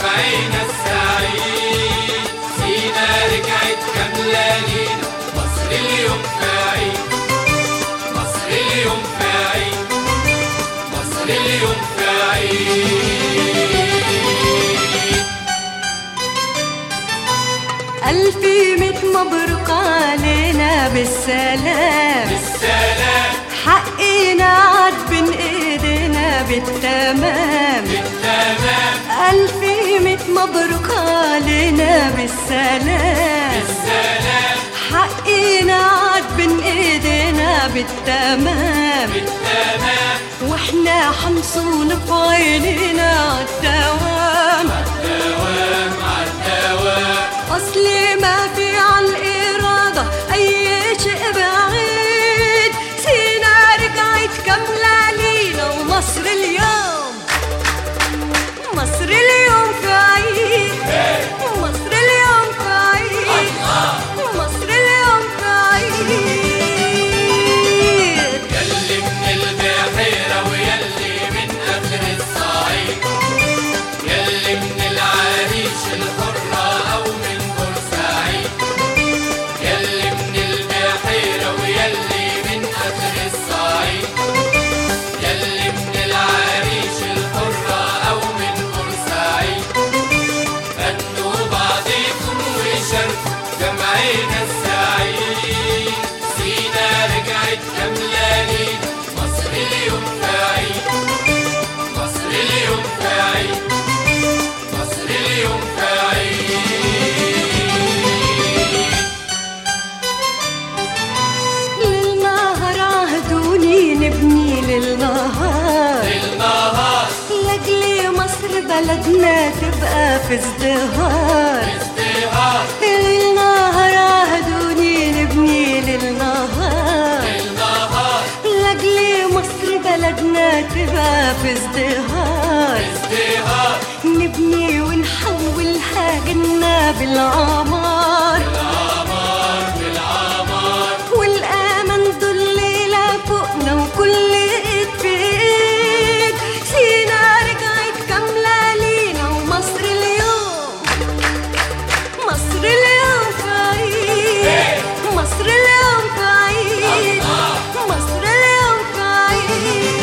جمعنا السعيد سينا رجعت كاملة لينا مصر اليوم في عيد مصر اليوم في عيد مصر اليوم في عيد ألف ميت مبروك علينا بالسلام بالسلام حقنا عاد بين ايدينا بالتمام بالتمام ألف ميت مبروك علينا بالسلام بالسلام حقنا عاد بين ايدينا بالتمام بالتمام واحنا حنصون في عينينا عالدوام دوام عالدوام اصل ما في عالإرادة أي شيء بعيد سينا رجعت كاملة لينا ومصر اليوم مصر اليوم في عيد مصر اليوم في عيد مصر اليوم في عيد يلي من البحيرة ويلي من آخر الصعيد يلي من العريش الحرة أو من بورسعيد يلي من البحيرة ويلي من آخر الصعيد يلي من العريش الحرة أو من بورسعيد غنوا بعضكم وشاركوا جمعنا السعيد سينا رجعت كاملة لينا مصر اليوم في عيد مصر اليوم في عيد مصر اليوم في عيد للنهر عهدوني نبني للنهار النهار لاجل مصر بلدنا تبقى في ازدهار ازدهار للنهر عهدوني نبني للنهار النهار لاجل مصر بلدنا تبقى في ازدهار ازدهار نبني ونحولها جنة بالعمار العمار بالعمار والأمل دول ليلة فوقنا وكل ايد في ايد سينا رجعت كاملة لينا ومصر اليوم مصر اليوم في عيد مصر اليوم في عيد مصر اليوم في عيد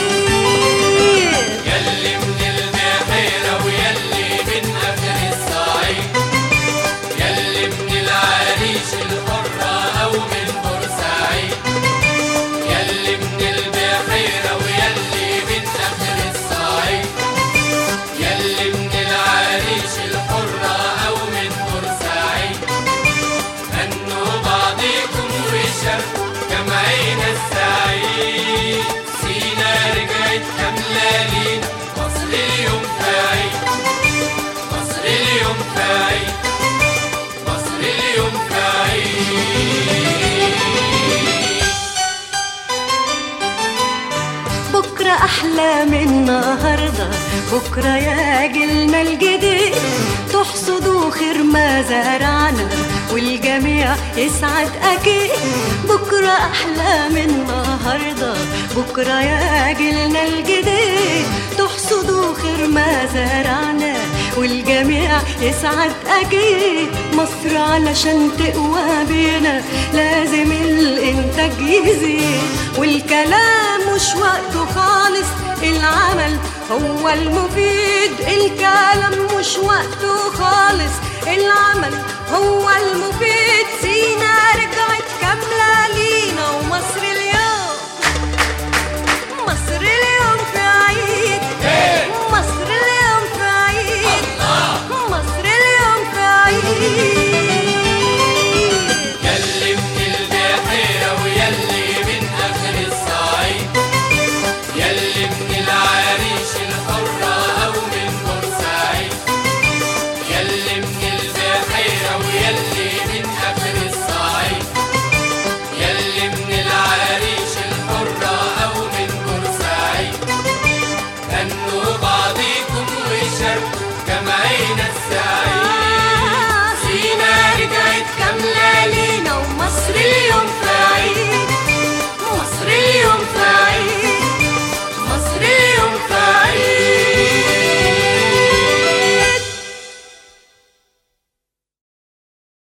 يلي من البحيرة ويلي من آخر الصعيد يلي من العريش الحرة أو من بورسعيد يلي من البحيرة ويلي من آخر الصعيد يلي من العريش الحرة أو من بورسعيد هنوا بعضكم وشاركوا جمعنا السعيد سينا رجعت كاملة لينا مصر اليوم في عيد مصر اليوم في عيد مصر اليوم في عيد بكرة أحلى من النهاردة بكرة يا جيلنا الجديد تحصدوا خير ما زرعنا والجميع يسعد أكيد بكرة أحلى من النهاردة بكرة يا جيلنا الجديد تحصدوا خير ما زرعنا والجميع يسعد أكيد مصر علشان تقوى بينا لازم الإنتاج يزيد والكلام مش وقته خالص العمل هو المفيد الكلام مش وقته خالص العمل هو المفيد سينا رجعت كاملة لينا ومصر